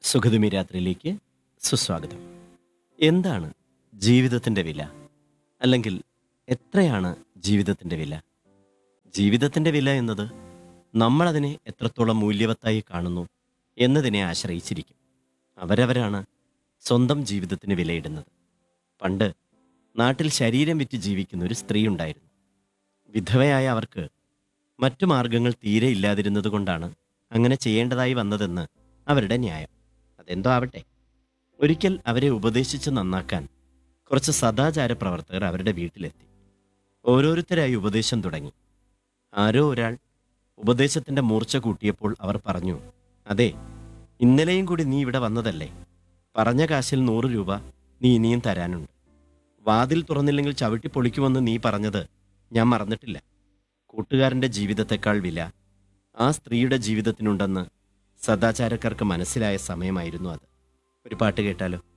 സുഖതുമി രാത്രിയിലേക്ക് സുസ്വാഗതം എന്താണ് ജീവിതത്തിൻ്റെ വില അല്ലെങ്കിൽ എത്രയാണ് ജീവിതത്തിൻ്റെ വില ജീവിതത്തിൻ്റെ വില എന്നത് നമ്മളതിനെ എത്രത്തോളം മൂല്യവത്തായി കാണുന്നു എന്നതിനെ ആശ്രയിച്ചിരിക്കും അവരവരാണ് സ്വന്തം ജീവിതത്തിന് വിലയിടുന്നത് പണ്ട് നാട്ടിൽ ശരീരം വിറ്റ് ജീവിക്കുന്ന ഒരു സ്ത്രീ ഉണ്ടായിരുന്നു വിധവയായ അവർക്ക് മറ്റു മാർഗങ്ങൾ തീരെ ഇല്ലാതിരുന്നത് കൊണ്ടാണ് അങ്ങനെ ചെയ്യേണ്ടതായി വന്നതെന്ന് അവരുടെ ന്യായം അതെന്തോ ആവട്ടെ ഒരിക്കൽ അവരെ ഉപദേശിച്ച് നന്നാക്കാൻ കുറച്ച് സദാചാര പ്രവർത്തകർ അവരുടെ വീട്ടിലെത്തി ഓരോരുത്തരായി ഉപദേശം തുടങ്ങി ആരോ ഒരാൾ ഉപദേശത്തിന്റെ മൂർച്ച കൂട്ടിയപ്പോൾ അവർ പറഞ്ഞു അതെ ഇന്നലെയും കൂടി നീ ഇവിടെ വന്നതല്ലേ പറഞ്ഞ കാശിൽ നൂറ് രൂപ നീ ഇനിയും തരാനുണ്ട് വാതിൽ തുറന്നില്ലെങ്കിൽ ചവിട്ടി പൊളിക്കുമെന്ന് നീ പറഞ്ഞത് ഞാൻ മറന്നിട്ടില്ല കൂട്ടുകാരന്റെ ജീവിതത്തെക്കാൾ വില ആ സ്ത്രീയുടെ ജീവിതത്തിനുണ്ടെന്ന് സദാചാരക്കാർക്ക് മനസ്സിലായ സമയമായിരുന്നു അത് ഒരു പാട്ട് കേട്ടാലോ